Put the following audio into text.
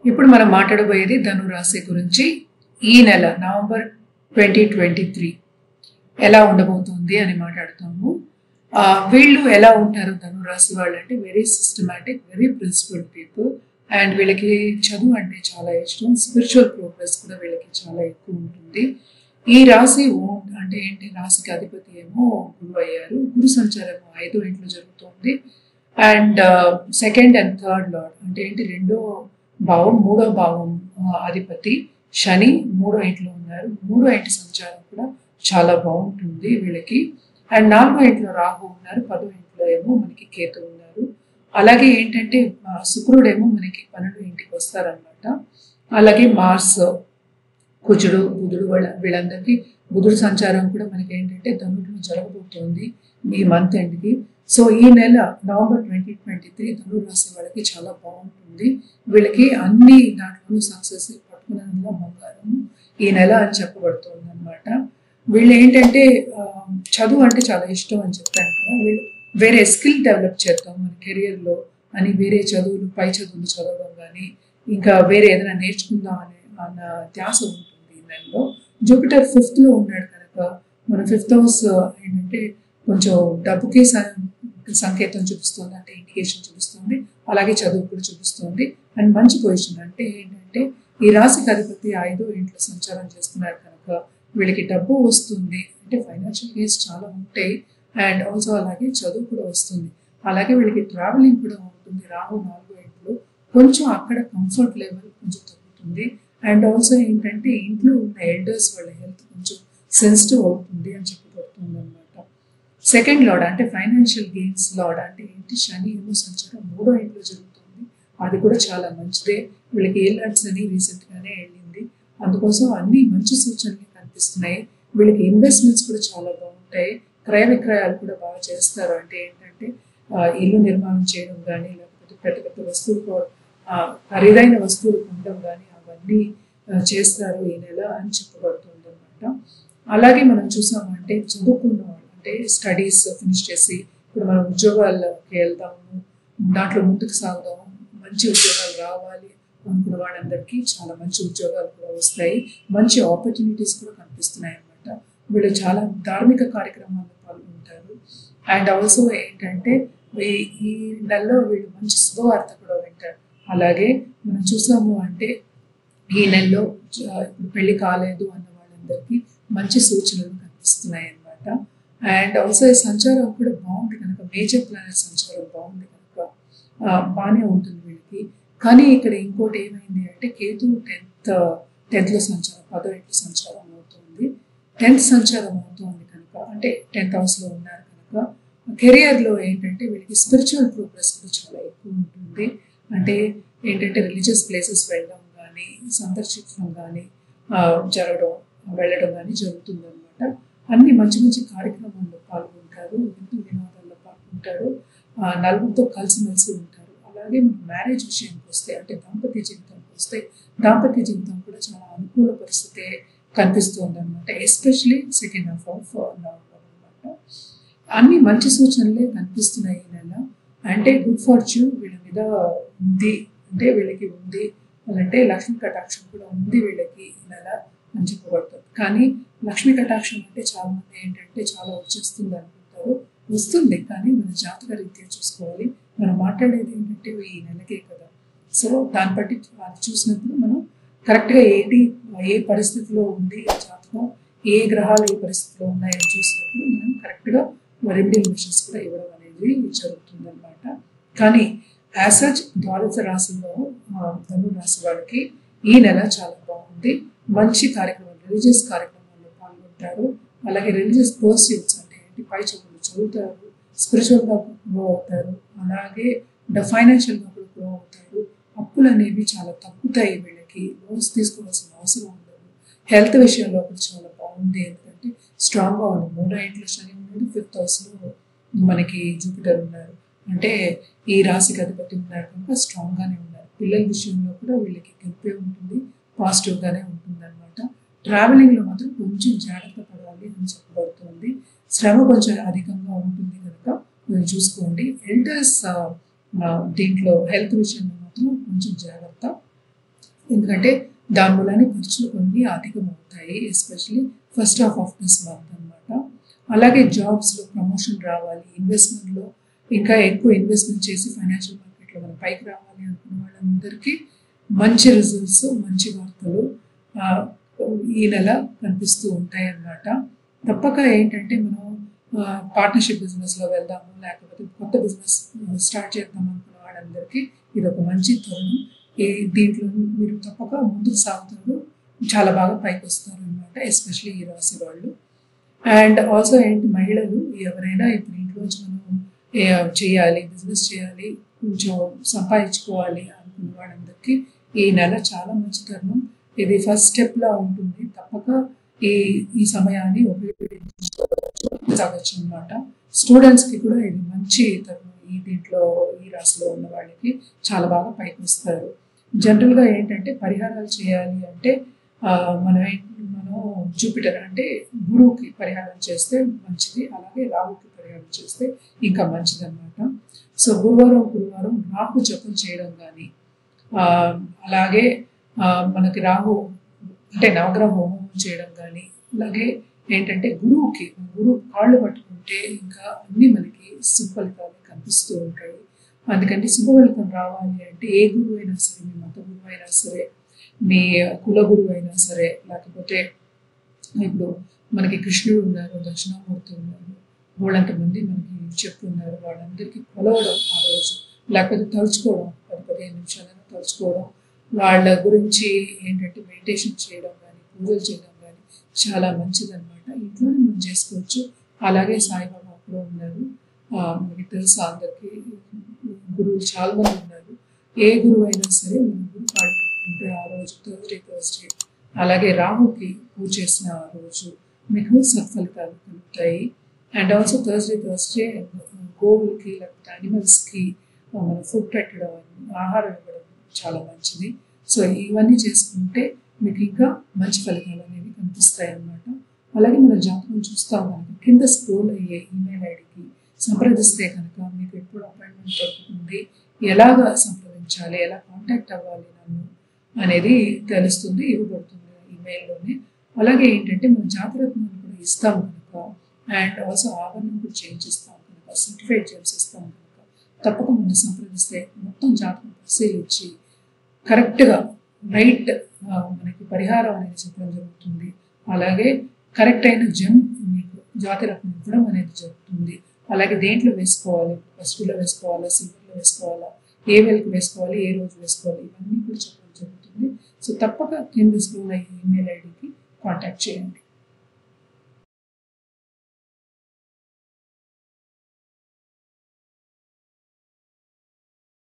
ఇప్పుడు మనం మాట్లాడబోయేది ధను రాశి గురించి ఈ నెల నవంబర్ ట్వంటీ ట్వంటీ త్రీ ఎలా ఉండబోతుంది అని మాట్లాడుతాము ఆ, వీళ్ళు ఎలా ఉంటారు ధను రాశి వాళ్ళు అంటే very systematic very principled people and వీళ్ళకి చదువు అంటే చాలా ఇష్టం స్పిరిచువల్ ప్రోగ్రెస్ కూడా వీళ్ళకి చాలా ఎక్కువ ఉంటుంది ఈ రాశి ఓన్ అంటే ఏంటి రాశికి అధిపతి ఏమో గురువు అయ్యారు గురు సంచారం ఐదో ఇంట్లో జరుగుతుంది and second and third lord అంటే ఏంటి రెండో భావం మూడో భావం ఆ, అధిపతి శని మూడో ఇంట్లో ఉన్నారు మూడో ఇంటి సంచారం కూడా చాలా బాగుంటుంది వీళ్ళకి అండ్ నాలుగో ఇంట్లో రాహు ఉన్నారు పదో ఇంట్లో ఏమో మనకి కేతు ఉన్నారు అలాగే ఏంటంటే ఆ, శుక్రుడేమో మనకి పన్నెండు ఇంటికి వస్తారనమాట అలాగే మార్స్ కుజుడు బుధుడు వాళ్ళ వీళ్ళందరికీ బుధుడు సంచారం కూడా మనకి ఏంటంటే ధనుడిలో జరగబోతోంది ఈ మంత్ ఎండ్కి సో ఈ నెల నవంబర్ ట్వంటీ ట్వంటీ త్రీ ధనుడు రాశి వాళ్ళకి చాలా బాగుంటుంది వీళ్ళకి అన్ని దాంట్లోనూ సక్సెస్ పట్టుకునేందులో బంగారం ఈ నెల అని చెప్పబడుతుంది అనమాట వీళ్ళు ఏంటంటే ఆ, చదువు అంటే చాలా ఇష్టం అని చెప్పాను కదా వీళ్ళు వేరే స్కిల్ డెవలప్ చేద్దాం మన కెరియర్లో అని వేరే చదువులు పై చదువులు చదవడం కానీ ఇంకా వేరే ఏదైనా నేర్చుకుందాం అనే అన్న ధ్యాస ఉంటుంది ఈ నెలలో జూపిటర్ ఫిఫ్త్లో ఉన్నాడు కనుక మన ఫిఫ్త్ హౌస్ ఏంటంటే కొంచెం డబ్బుకి సం- సంకేతం చూపిస్తుంది అంటే ఇండికేషన్ చూపిస్తుంది అలాగే చదువు కూడా చూపిస్తుంది అండ్ మంచి పొజిషన్ అంటే ఏంటంటే ఈ రాశికి అధిపతి ఐదో ఇంట్లో సంచారం చేస్తున్నారు కనుక వీళ్ళకి డబ్బు వస్తుంది అంటే ఫైనాన్షియల్ గేస్ చాలా ఉంటాయి అండ్ ఆల్సో అలాగే చదువు కూడా వస్తుంది అలాగే వీళ్ళకి ట్రావెలింగ్ కూడా ఉంటుంది రాహు నాలుగో ఇంట్లో కొంచెం అక్కడ కంఫర్ట్ లెవెల్ కొంచెం తగ్గుతుంది అండ్ ఆల్సో ఏంటంటే ఇంట్లో ఉన్న ఎల్డర్స్ వాళ్ళ హెల్త్ కొంచెం సెన్సిటివ్ అవుతుంది అని చెప్పబడుతుంది అనమాట సెకండ్ లాడ్ అంటే ఫైనాన్షియల్ గెయిన్స్ లాడ్ అంటే ఏంటి శని ఏమో సంచారం మూడో ఇంట్లో జరుగుతుంది అది కూడా చాలా మంచిదే వీళ్ళకి ఏ లాడ్స్ అని రీసెంట్ గానే వెళ్ళింది అందుకోసం అన్ని మంచి సూచనలు కనిపిస్తున్నాయి వీళ్ళకి ఇన్వెస్ట్మెంట్స్ కూడా చాలా బాగుంటాయి క్రయ విక్రయాలు కూడా బాగా చేస్తారు అంటే ఏంటంటే ఆ, ఇల్లు నిర్మాణం చేయడం కానీ లేకపోతే పెద్ద పెద్ద వస్తువులు కొ- ఆ, ఖరీదైన వస్తువులు కొనడం కానీ అవన్నీ ఆ, చేస్తారు ఈ నెల అని చెప్పబడుతుంది అనమాట అలాగే మనం చూసామంటే చదువుకున్న వాళ్ళు అంటే స్టడీస్ ఫినిష్ చేసి ఇప్పుడు మనం ఉద్యోగాల్లోకి వెళ్దాము దాంట్లో ముందుకు సాగుదాము మంచి ఉద్యోగాలు రావాలి అనుకున్న వాళ్ళందరికీ చాలా మంచి ఉద్యోగాలు కూడా వస్తాయి మంచి ఆపర్చునిటీస్ కూడా కనిపిస్తున్నాయి అన్నమాట వీళ్ళు చాలా ధార్మిక కార్యక్రమాల్లో పాల్గొంటారు అండ్ ఆల్సో ఏంటంటే ఈ- ఈ నెలలో వీళ్ళు మంచి శుభవార్త కూడా వింటారు అలాగే మనం చూసాము అంటే ఈ నెలలో జ- ఇప్పుడు పెళ్లి కాలేదు అన్న వాళ్ళందరికీ మంచి సూచనలు కనిపిస్తున్నాయి అన్నమాట అండ్ ఆల్సో ఈ సంచారం కూడా బాగుంది కనుక మేజర్ ప్లానెట్ సంచారం బాగుంది కనుక ఆ, బాగానే ఉంటుంది వీళ్ళకి కానీ ఇక్కడ ఇంకోటి ఏమైంది అంటే కేతు టెన్త్ టెన్త్లో సంచారం పదో ఇంటి సంచారం అవుతుంది టెన్త్ సంచారం అవుతుంది కనుక అంటే టెన్త్ హౌస్లో ఉన్నారు కనుక కెరియర్లో ఏంటంటే వీళ్ళకి స్పిరిచువల్ ప్రోగ్రెస్ కూడా చాలా ఎక్కువ ఉంటుంది అంటే ఏంటంటే రిలీజియస్ ప్లేసెస్ వెళ్ళడం కానీ సందర్శించడం కానీ ఆ, జరగడం వెళ్ళడం కానీ జరుగుతుంది అనమాట అన్ని మంచి మంచి కార్యక్రమాల్లో పాల్గొంటారు విందు వినోదాల్లో పాల్గొంటారు ఆ, నలుగురితో కలిసిమెలిసి ఉంటారు అలాగే మన మ్యారేజ్ విషయానికి వస్తే అంటే దాంపత్య జీవితానికి వస్తే దాంపత్య జీవితం కూడా చాలా అనుకూల పరిస్థితే కనిపిస్తుంది అనమాట especially second half of November అనమాట అన్ని మంచి సూచనలే కనిపిస్తున్నాయి ఈ నెల అంటే గుడ్ ఫార్చ్యూన్ వీళ్ళ మీద ఉంది అంటే వీళ్ళకి ఉంది అంటే లక్ష్మీ కటాక్షం కూడా ఉంది వీళ్ళకి ఈ నెల అని చెప్పబడుతుంది కానీ లక్ష్మీ కటాక్షం అంటే చాలా మంది ఏంటంటే చాలా వచ్చేస్తుంది అనుకుంటారు వస్తుంది కానీ మన జాతక రీత్యా చూసుకోవాలి మనం మాట్లాడేది ఏంటంటే ఈ నెలకే కదా సో దాన్ని బట్టి అది చూసినప్పుడు మనం కరెక్ట్గా ఏంటి ఏ పరిస్థితిలో ఉంది ఆ జాతకం ఏ గ్రహాలు ఏ పరిస్థితిలో ఉన్నాయని చూసినప్పుడు మనం కరెక్ట్గా రెమెడీ మిషన్స్ కూడా ఇవ్వడం అనేది జరుగుతుంది అనమాట కానీ యాజ్ సచ్ ద్వాదశ రాశిలో ఆ, ధను రాశి వాళ్ళకి ఈ నెల చాలా బాగుంది మంచి కార్యక్రమాలు రిలీజియస్ కార్యక్రమాల్లో పాల్గొంటారు అలాగే రిలీజియస్ పర్సూట్స్ అంటే ఏంటి పై చదువులు చదువుతారు స్పిరిచువల్గా గ్రో అవుతారు అలాగే ఫైనాన్షియల్గా కూడా గ్రో అవుతారు అప్పులు అనేవి చాలా తగ్గుతాయి వీళ్ళకి లోన్స్ తీసుకోవాల్సిన అవసరం ఉండదు హెల్త్ విషయంలో కూడా చాలా బాగుంది ఎందుకంటే స్ట్రాంగ్గా ఉంది మూడో ఇంట్లో శని ఉన్నాడు ఫిఫ్త్ హౌస్లో మనకి జూపిటర్ ఉన్నారు అంటే ఈ రాశికి అధిపతి ఉన్నారు కనుక స్ట్రాంగ్గానే ఉన్నారు పిల్లల విషయంలో కూడా వీళ్ళకి గెలిపే ఉంటుంది పాజిటివ్గానే ఉంటుంది అనమాట ట్రావెలింగ్లో మాత్రం కొంచెం జాగ్రత్త పడాలి అని చెప్పబడుతుంది శ్రమ కొంచెం అధికంగా ఉంటుంది కనుక మీరు చూసుకోండి ఎల్డర్స్ దీంట్లో హెల్త్ విషయంలో మాత్రం కొంచెం జాగ్రత్త ఎందుకంటే దాని వల్లనే ఖర్చులు కొన్ని అధికమవుతాయి especially first half of this month అనమాట అలాగే జాబ్స్లో ప్రమోషన్ రావాలి ఇన్వెస్ట్మెంట్లో ఇంకా ఎక్కువ ఇన్వెస్ట్మెంట్ చేసి ఫైనాన్షియల్ మార్కెట్లో మనం పైకి రావాలి అనుకున్న వాళ్ళందరికీ మంచి రిజల్ట్స్ మంచి వార్తలు ఆ, ఈ నెల కనిపిస్తూ ఉంటాయి అన్నమాట తప్పక ఏంటంటే మనం పార్ట్నర్షిప్ బిజినెస్లో వెళ్దాము లేకపోతే కొత్త బిజినెస్ స్టార్ట్ చేద్దాం అనుకున్న వాళ్ళందరికీ ఇది ఒక మంచి తరుణం ఈ దీంట్లో మీరు తప్పక ముందుకు సాగుతారు చాలా బాగా పైకి వస్తారు అనమాట ఎస్పెషలీ ఈ రాశి వాళ్ళు అండ్ ఆల్సో ఏంటి మహిళలు ఎవరైనా ఇప్పుడు ఇంట్లోంచి మనం ఏ, చేయాలి బిజినెస్ చేయాలి కొంచెం సంపాదించుకోవాలి అనుకున్న వాళ్ళందరికీ ఈ నెల చాలా మంచి తరుణం ఇది ఫస్ట్ స్టెప్ లా ఉంటుంది తప్పక ఈ ఈ సమయాన్ని ఉపయోగించుకోవచ్చు అనమాట స్టూడెంట్స్ కి కూడా ఇది మంచి తరుణం ఈ దీంట్లో ఈ రాశిలో ఉన్న వాళ్ళకి చాలా బాగా పైకి వస్తారు జనరల్ గా ఏంటంటే పరిహారాలు చేయాలి అంటే ఆ, మనం ఏం- మనం జూపిటర్ అంటే గురువుకి పరిహారం చేస్తే మంచిది అలాగే రాహుకి పరిహారం చేస్తే ఇంకా మంచిది అనమాట సో గురువారం గురువారం రాహు జపం చేయడం కానీ అలాగే ఆ, మనకి రాహు అంటే నవగ్రహ హోమం చేయడం కానీ అలాగే ఏంటంటే గురువుకి గురువు కాళ్ళు పట్టుకుంటే ఇంకా అన్ని మనకి సుఫలితాలు కనిపిస్తూ ఉంటాయి అందుకని శుభఫలితం రావాలి అంటే ఏ గురువు అయినా సరే మీ మత గురువు అయినా సరే మీ కుల గురువు అయినా సరే లేకపోతే ఇప్పుడు మనకి కృష్ణుడు ఉన్నారు దక్షిణామూర్తి ఉన్నారు వాళ్ళంత మంది మనకి చెప్పున్నారు వాళ్ళందరికీ కొలవడం ఆ రోజు లేకపోతే తలుచుకోవడం పది పదిహేను నిమిషాలైనా తలుచుకోవడం వాళ్ళ గురించి ఏంటంటే మెడిటేషన్ చేయడం కానీ పూజలు చేయడం కానీ చాలా మంచిదన్నమాట ఇంట్లోనే మనం చేసుకోవచ్చు అలాగే సాయిబాబా కూడా ఉన్నారు ఆ, మనకి తెలుసు అందరికీ గురువులు చాలా మంది ఉన్నారు ఏ గురువు అయినా సరే మన గురు కాళ్ళు పట్టుకుంటే ఆ రోజు థర్స్డే థర్స్డే అలాగే రాహుకి పూజ చేసిన ఆ రోజు మీకు సత్ఫలితాలు కలుగుతాయి అండ్ ఆల్సో థర్స్డే థర్స్డే గోవులకి లేకపోతే అనిమల్స్కి మనం ఫుడ్ పెట్టడం ఆహారం ఇవ్వడం చాలా మంచిది సో ఇవన్నీ చేసుకుంటే మీకు ఇంకా మంచి ఫలితాలు అనేవి కనిపిస్తాయి అన్నమాట అలాగే మన జాతకం చూస్తాం కనుక కింద స్క్రోల్ అయ్యే ఈమెయిల్ ఐడికి సంప్రదిస్తే కనుక మీకు ఎప్పుడు అపాయింట్మెంట్ దొరుకుతుంది ఎలాగ సంప్రదించాలి ఎలా కాంటాక్ట్ అవ్వాలి నన్ను అనేది తెలుస్తుంది ఇవ్వబడుతుంది ఈమెయిల్లోనే అలాగే ఏంటంటే మనం జాతరత్నాలు కూడా ఇస్తాం కనుక అండ్ ఆల్సో ఆభరణం కూడా చేంజ్ ఇస్తాం కనుక సర్టిఫైడ్ జెమ్స్ ఇస్తాం కనుక తప్పకుండా సంప్రదిస్తే మొత్తం జాతకం పరిశీలించి కరెక్ట్గా రైట్ మనకి పరిహారం అనేది చెప్పడం జరుగుతుంది అలాగే కరెక్ట్ అయిన జెమ్ మీకు జాతి రకం ఇవ్వడం అనేది జరుగుతుంది అలాగే దేంట్లో వేసుకోవాలి పసుపులో వేసుకోవాలా సిల్వర్లో వేసుకోవాలా ఏ వేలకు వేసుకోవాలి ఏ రోజు వేసుకోవాలి ఇవన్నీ కూడా చెప్పడం జరుగుతుంది సో తప్పక కింద స్క్రోల్ అయ్యే ఈమెయిల్ ఐడికి కాంటాక్ట్ చేయండి